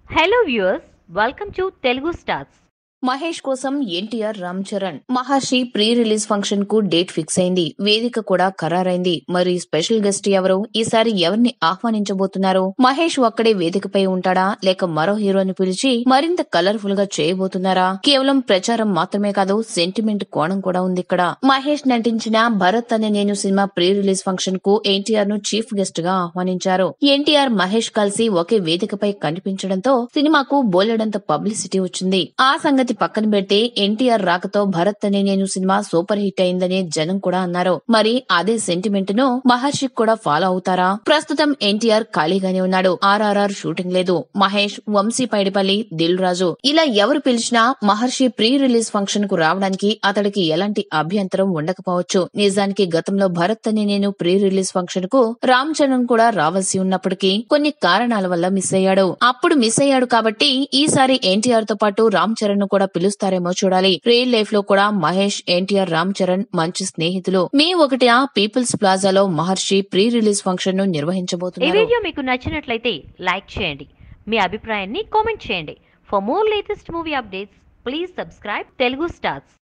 hello viewers welcome to Telugu stars Mahesh కోసం NTR Ram Charan Maharshi pre release function కు date fix అయింది వేదిక కూడా ఖరారైంది మరి స్పెషల్ గెస్ట్ ఎవరు ఈసారి ఎవరిని ఆహ్వానించబోతున్నారు మహేష్ ఒక్కడే వేదికపై ఉంటాడా లేక మరో హీరోని పిలిచి మరింత కలర్ఫుల్ గా చేయబోతున్నారా కేవలం ప్రచారం మాత్రమే కాదు సెంటిమెంట్ కోణం కూడా ఉంది ఇక్కడ మహేష్ నటించిన భరత్ అనే నేను సినిమా ప్రీ రిలీజ్ ఫంక్షన్ కు ఎన్టీఆర్ ను చీఫ్ గెస్ట్ గా ఆహ్వానించారు ఎన్టీఆర్ మహేష్ కలిసి ఒకే వేదికపై కనిపించడంతో సినిమాకు బోలెడంత పబ్లిసిటీ వచ్చింది ఆ సంగతి పక్కన పెడితే ఎన్టీఆర్ రాకతో భరత్ అనే నేను సినిమా సూపర్ హిట్ అయిందని జనం కూడా అన్నారు మరి అదే సెంటిమెంట్ ను మహర్షి కూడా ఫాలో అవుతారా ప్రస్తుతం ఎన్టీఆర్ ఖాళీగానే ఉన్నాడు ఆర్ఆర్ఆర్ షూటింగ్ లేదు మహేష్ వంశీ పైడిపల్లి దిల్ రాజు ఇలా ఎవరు పిలిచినా మహర్షి ప్రీ రిలీజ్ ఫంక్షన్ కు రావడానికి అతడికి ఎలాంటి అభ్యంతరం ఉండకపోవచ్చు నిజానికి గతంలో భరత్ అనే నేను ప్రీ రిలీజ్ ఫంక్షన్ కు రామ్ చరణ్ కూడా రావాల్సి ఉన్నప్పటికీ కొన్ని కారణాల వల్ల మిస్ అయ్యాడు అప్పుడు మిస్ అయ్యాడు కాబట్టి ఈసారి ఎన్టీఆర్ తో పాటు రామ్ చరణ్ ను కూడా పిలుస్తారేమో చూడాలి రియల్ లైఫ్ లో కూడా మహేష్ ఎన్టీఆర్ రామ్ చరణ్ మంచి స్నేహితులు మే ఒకటిన పీపుల్స్ ప్లాజాలో మహర్షి ప్రీ రిలీజ్ ఫంక్షన్ ను ఈ నిర్వహించబోతున్నారు వీడియో మీకు నచ్చినట్లయితే లైక్ చేయండి మీ అభిప్రాయాన్ని కామెంట్ చేయండి for more latest movie updates please subscribe Telugu stars